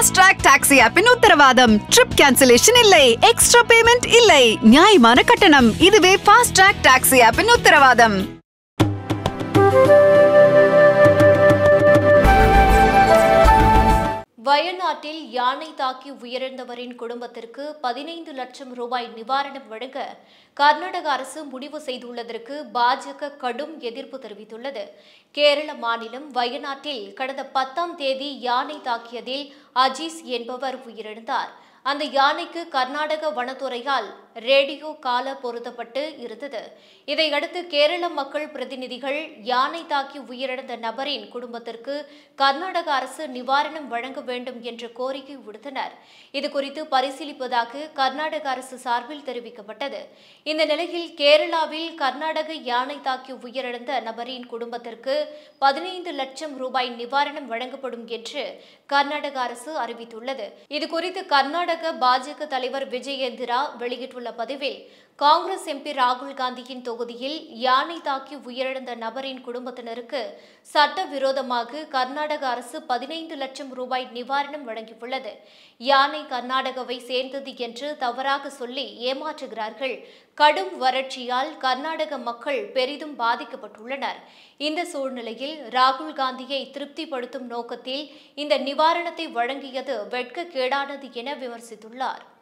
fast track taxi ஆப்பின் உத்தரவாதம் trip cancellation இல்லை எக்ஸ்ட்ரா பேமெண்ட் இல்லை நியாயமான கட்டணம் இதுவே ஃபாஸ்ட் ட்ராக் டாக்ஸி ஆப்பின் உத்தரவாதம் வயநாட்டில் யானை தாக்கி உயிரிழந்தவரின் குடும்பத்திற்கு பதினைந்து லட்சம் ரூபாய் நிவாரணம் வழங்க கர்நாடக அரசு முடிவு செய்துள்ளதற்கு பாஜக கடும் எதிர்ப்பு தெரிவித்துள்ளது கேரள மாநிலம் வயநாட்டில் கடந்த பத்தாம் தேதி யானை தாக்கியதில் அஜீஸ் என்பவர் உயிரிழந்தார் அந்த யானைக்கு கர்நாடக வனத்துறையால் ரேடியோ கால பொருத்தப்பட்டு இருந்தது இதையடுத்து கேரள மக்கள் பிரதிநிதிகள் யானை தாக்கி உயிரிழந்த நபரின் குடும்பத்திற்கு கர்நாடக அரசு நிவாரணம் வழங்க வேண்டும் என்ற கோரிக்கை விடுத்தனர் இதுகுறித்து பரிசீலிப்பதாக கர்நாடக அரசு சார்பில் தெரிவிக்கப்பட்டது இந்த நிலையில் கேரளாவில் கர்நாடக யானை தாக்கி உயிரிழந்த நபரின் குடும்பத்திற்கு பதினைந்து லட்சம் ரூபாய் நிவாரணம் வழங்கப்படும் என்று கர்நாடக அரசு அறிவித்துள்ளது இதுகுறித்து கர்நாடக பாஜக தலைவர் விஜயேந்திரா வெளியிட்டுள்ள பதிவில் காங்கிரஸ் எம்பி ராகுல் காந்தியின் தொகுதியில் யானை தாக்கி உயிரிழந்த நபரின் குடும்பத்தினருக்கு சட்டவிரோதமாக கர்நாடக அரசு பதினைந்து லட்சம் ரூபாய் நிவாரணம் வழங்கியுள்ளது யானை கர்நாடகாவை சேர்ந்தது என்று தவறாக சொல்லி ஏமாற்றுகிறார்கள் கடும் வறட்சியால் கர்நாடக மக்கள் பெரிதும் பாதிக்கப்பட்டுள்ளனர் இந்த சூழ்நிலையில் ராகுல் காந்தியை திருப்திப்படுத்தும் நோக்கத்தில் இந்த நிவாரணத்தை வழங்கியது வெட்கக்கேடானது என விமர்சித்துள்ளார்